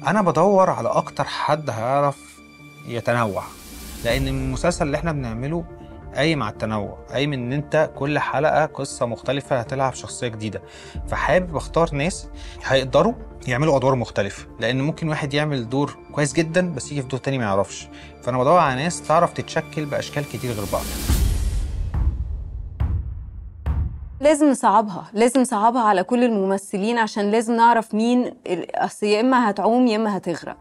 انا بدور على اكتر حد هيعرف يتنوع لان المسلسل اللي احنا بنعمله قايم على التنوع قايم ان انت كل حلقه قصه مختلفه هتلعب شخصيه جديده فحابب اختار ناس هيقدروا يعملوا ادوار مختلفه لان ممكن واحد يعمل دور كويس جدا بس يجي في دور تاني ما يعرفش فانا بدور على ناس تعرف تتشكل باشكال كتير غير بعض لازم نصعبها لازم نصعبها على كل الممثلين عشان لازم نعرف مين ال- اصل يا اما هتعوم يا اما هتغرق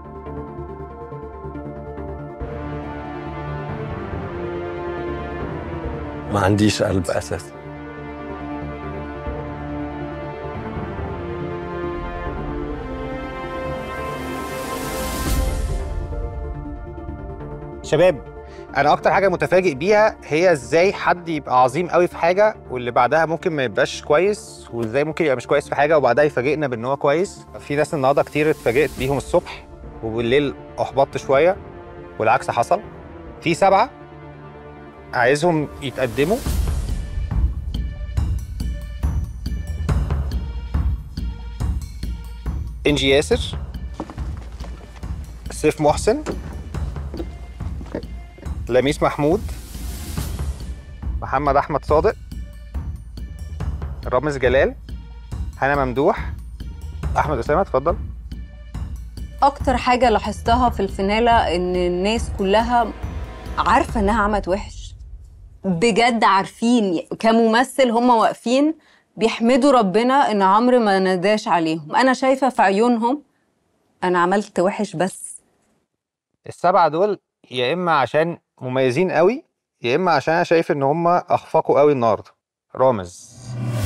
ما عنديش قلب اساسا شباب انا اكتر حاجه متفاجئ بيها هي ازاي حد يبقى عظيم قوي في حاجه واللي بعدها ممكن ما يبقاش كويس وازاي ممكن يبقى مش كويس في حاجه وبعدها يفاجئنا بان هو كويس في ناس النهارده كتير اتفاجئت بيهم الصبح وبالليل احبطت شويه والعكس حصل في سبعه عايزهم يتقدموا انجي ياسر سيف محسن لميس محمود محمد احمد صادق رامز جلال هنا ممدوح احمد اسامه اتفضل اكتر حاجه لاحظتها في الفينالة ان الناس كلها عارفه انها عملت وحش بجد عارفين كممثل هم واقفين بيحمدوا ربنا ان عمرو ما ناداش عليهم انا شايفه في عيونهم انا عملت وحش بس السبعه دول يا اما عشان مميزين قوي يا اما عشان انا شايف ان هم اخفقوا قوي النهارده رامز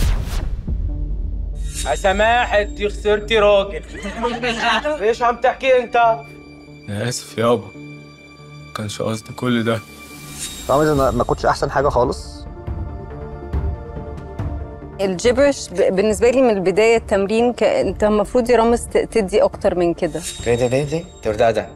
يا سماح انت خسرتي راجل ايش عم تحكي انت؟ انا اسف يابا كانش قصدي كل ده رامز انا ما كنتش احسن حاجه خالص الجبرش ب- بالنسبه لي من البدايه التمرين ك... انت المفروض يا رامز ت- تدي اكتر من كده كده كده تردادا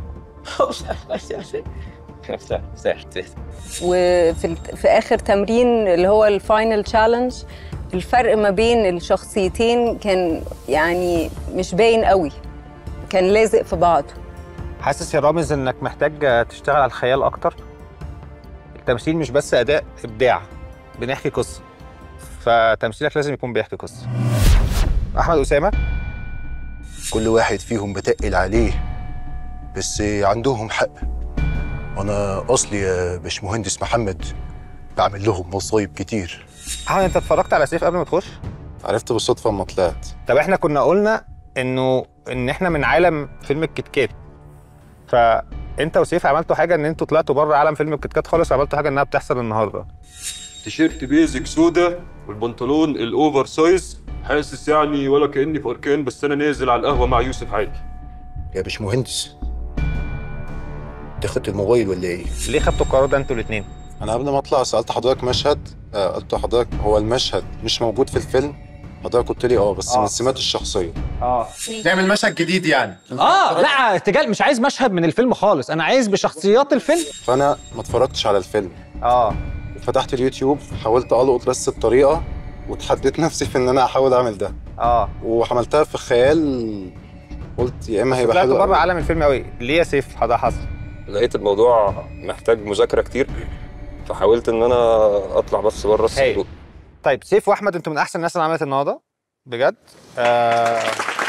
وفي الت- في اخر تمرين اللي هو الفاينل تشالنج الفرق ما بين الشخصيتين كان يعني مش باين قوي كان لازق في بعضه حاسس يا رامز انك محتاج تشتغل على الخيال اكتر التمثيل مش بس اداء ابداع بنحكي قصه فتمثيلك لازم يكون بيحكي قصه احمد اسامه كل واحد فيهم بتقل عليه بس عندهم حق انا اصلي يا باشمهندس محمد بعمل لهم مصايب كتير احمد انت اتفرجت على سيف قبل ما تخش عرفت بالصدفه اما طلعت طب احنا كنا قلنا انه ان احنا من عالم فيلم الكتكات فانت وسيف عملتوا حاجه ان انتوا طلعتوا بره عالم فيلم الكتكات خالص وعملتوا حاجه انها بتحصل النهارده تيشيرت بيزك سودا والبنطلون الاوفر سايز حاسس يعني ولا كاني في اركان بس انا نازل على القهوه مع يوسف عادي يا باشمهندس انت خدت الموبايل ولا ايه؟ ليه خدتوا القرار ده انتوا الاثنين انا قبل ما اطلع سالت حضرتك مشهد آه، قلت لحضرتك هو المشهد مش موجود في الفيلم حضرتك قلت لي اه بس آه. من السمات الشخصيه اه نعمل مشهد جديد يعني اه لا تجال مش عايز مشهد من الفيلم خالص انا عايز بشخصيات الفيلم فانا ما اتفرجتش على الفيلم اه فتحت اليوتيوب حاولت القط بس الطريقه وتحديت نفسي في ان انا احاول اعمل ده اه وعملتها في خيال قلت يا اما هيبقى طلعتوا حلو بره أوي. عالم الفيلم قوي ليه يا سيف ده حصل لقيت الموضوع محتاج مذاكره كتير فحاولت ان انا اطلع بس بره الصندوق طيب سيف واحمد انتوا من احسن الناس اللي عملت النهارده بجد آه...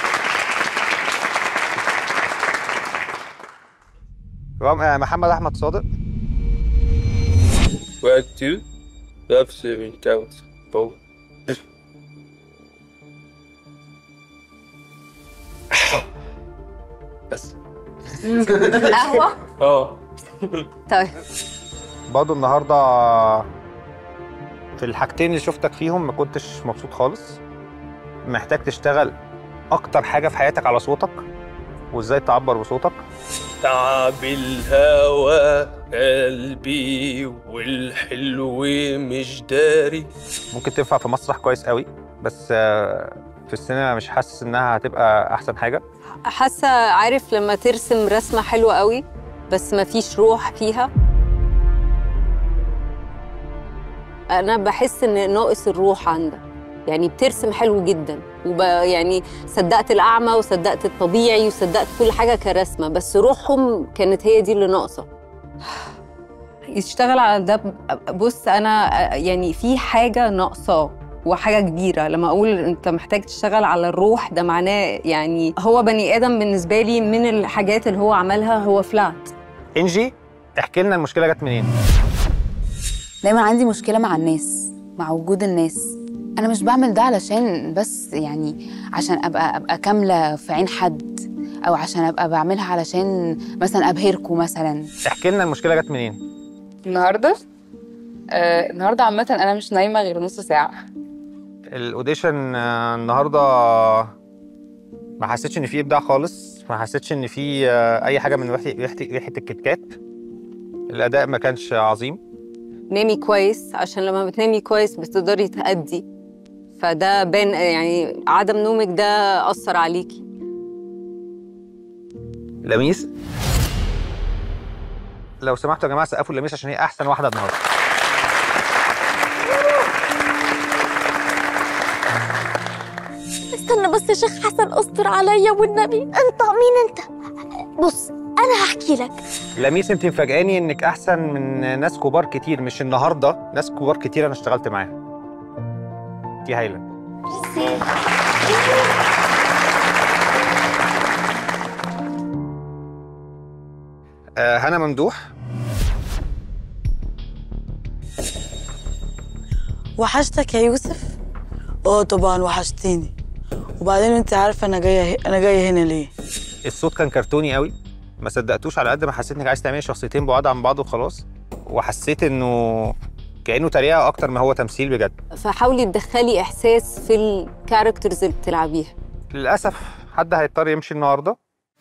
رام... آه محمد احمد صادق واحد تو نفس الكاونت بس قهوه اه طيب برضه النهارده في الحاجتين اللي شفتك فيهم ما كنتش مبسوط خالص محتاج تشتغل اكتر حاجه في حياتك على صوتك وازاي تعبر بصوتك تعب الهوى قلبي والحلو مش داري ممكن تنفع في مسرح كويس قوي بس آه، في السينما مش حاسس انها هتبقى احسن حاجه حاسه عارف لما ترسم رسمه حلوه قوي بس ما فيش روح فيها انا بحس ان ناقص الروح عندك يعني بترسم حلو جدا وب يعني صدقت الاعمى وصدقت الطبيعي وصدقت كل حاجه كرسمه بس روحهم كانت هي دي اللي ناقصه يشتغل على ده ب- بص انا يعني في حاجه ناقصاه وحاجه كبيره لما اقول انت محتاج تشتغل على الروح ده معناه يعني هو بني ادم بالنسبه لي من الحاجات اللي هو عملها هو فلات انجي احكي لنا المشكله جت منين دايما عندي مشكلة مع الناس مع وجود الناس أنا مش بعمل ده علشان بس يعني عشان أبقى أبقى كاملة في عين حد أو عشان أبقى بعملها علشان مثلا أبهركم مثلا احكي لنا المشكله جت منين النهارده آه النهارده عامة أنا مش نايمة غير نص ساعة الاوديشن آه، النهارده ما حسيتش ان في ابداع خالص ما حسيتش ان في آه، اي حاجه من ريحه ريحه ريحه الكتكات الاداء ما كانش عظيم نامي كويس عشان لما بتنامي كويس بتقدري تأدي فده بان يعني عدم نومك ده أثر عليكي لميس لو سمحتوا يا جماعه سقفوا لميس عشان هي احسن واحده النهارده استنى بس يا شيخ حسن استر عليا والنبي انت مين انت بص انا هحكي لك لميس انت مفاجئاني انك احسن من ناس كبار كتير مش النهارده ناس كبار كتير انا اشتغلت معاها دي هايله آه هنا ممدوح وحشتك يا يوسف اه طبعا وحشتيني وبعدين انت عارفه انا جايه انا جايه هنا ليه الصوت كان كرتوني قوي ما صدقتوش على قد ما حسيت انك عايز تعملي شخصيتين بعاد عن بعض وخلاص وحسيت انه كانه تريقه اكتر ما هو تمثيل بجد فحاولي تدخلي إحساس في الكاركترز اللي بتلعبيها للاسف حد هيضطر يمشي النهارده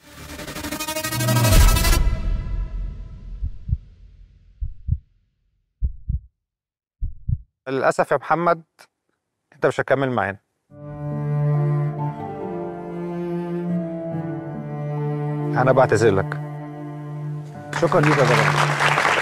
للاسف يا محمد انت مش هتكمل معانا انا بعتذر لك شكرا ليك يا جماعه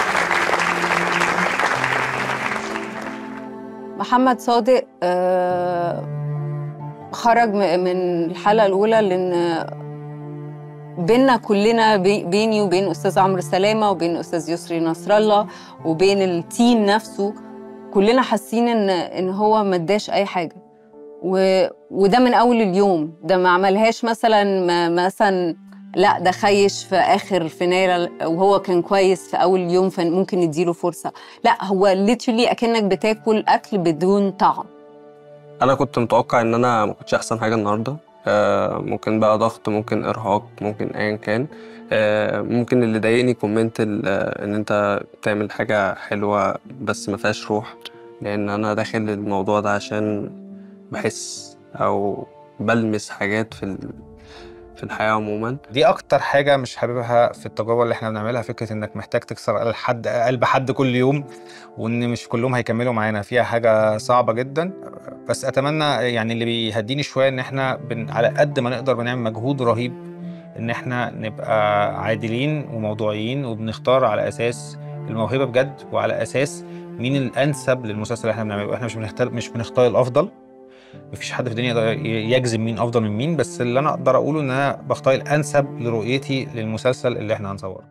محمد صادق آه، خرج م- من الحلقة الأولى لأن بينا كلنا بي- بيني وبين أستاذ عمرو سلامة وبين أستاذ يسري نصر الله وبين التيم نفسه كلنا حاسين إن إن هو ما اداش أي حاجة و... وده من أول اليوم ده ما عملهاش مثلا ما مثلا لا ده خيش في آخر فينال وهو كان كويس في أول يوم فممكن نديله فرصة لا هو literally أكنك بتاكل أكل بدون طعم انا كنت متوقع ان انا ما كنتش احسن حاجه النهارده آه، ممكن بقى ضغط ممكن ارهاق ممكن ايا كان آه، ممكن اللي ضايقني كومنت ال- آه، ان انت بتعمل حاجه حلوه بس ما فيهاش روح لان انا داخل الموضوع ده عشان بحس او بلمس حاجات في ال- في الحياه عموما دي اكتر حاجه مش حاببها في التجربه اللي احنا بنعملها فكره انك محتاج تكسر قلب حد قلب حد كل يوم وان مش كلهم هيكملوا معانا فيها حاجه صعبه جدا بس اتمنى يعني اللي بيهديني شويه ان احنا بن على قد ما نقدر بنعمل مجهود رهيب ان احنا نبقى عادلين وموضوعيين وبنختار على اساس الموهبه بجد وعلى اساس مين الانسب للمسلسل اللي احنا بنعمله احنا مش بنختار مش بنختار الافضل مفيش حد في الدنيا يقدر يجزم مين افضل من مين بس اللي انا اقدر اقوله ان انا بختار الانسب لرؤيتي للمسلسل اللي احنا هنصوره